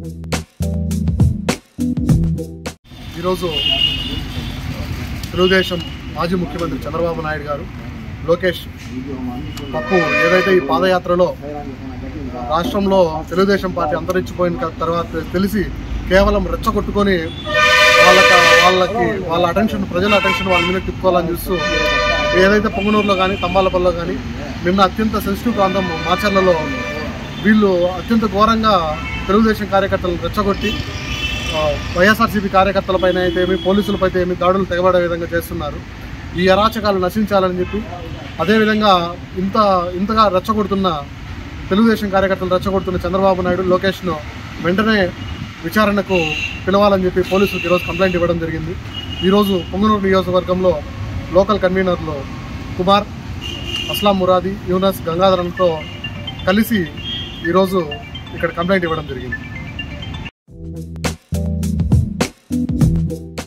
ఈరోజు తెలుగుదేశం మాజీ ముఖ్యమంత్రి చంద్రబాబు నాయుడు గారు లోకేష్ పప్పు ఏదైతే ఈ పాదయాత్రలో రాష్ట్రంలో తెలుగుదేశం పార్టీ అంతరించిపోయిన క- తర్వాత తెలిసి కేవలం రెచ్చగొట్టుకొని వాళ్ళకి వాళ్ళకి వాళ్ళ అటెన్షన్ ప్రజల అటెన్షన్ వాళ్ళ మీద తిప్పుకోవాలని చూస్తూ ఏదైతే పొంగనూరులో కానీ తంబాలపల్లిలో కానీ నిన్న అత్యంత సెన్సిటివ్ ప్రాంతం మాచర్లలో వీళ్ళు అత్యంత ఘోరంగా తెలుగుదేశం కార్యకర్తలను రెచ్చగొట్టి ఆ, వైఎస్ఆర్సీపీ కార్యకర్తలపైన అయితే ఏమి పోలీసులపై అయితే ఏమి దాడులు తెగబడే విధంగా చేస్తున్నారు ఈ అరాచకాలు నశించాలని చెప్పి అదేవిధంగా ఇంత ఇంతగా రెచ్చగొడుతున్న తెలుగుదేశం కార్యకర్తలు రెచ్చగొడుతున్న చంద్రబాబు నాయుడు లోకేష్ను వెంటనే విచారణకు పిలవాలని చెప్పి పోలీసులకు ఈరోజు కంప్లైంట్ ఇవ్వడం జరిగింది ఈరోజు పొంగనూరు నియోజకవర్గంలో లోకల్ కన్వీనర్లు కుమార్ అస్లాం మురాది యూనస్ గంగాధరంతో కలిసి ఈరోజు ఇక్కడ కంప్లైంట్ ఇవ్వడం జరిగింది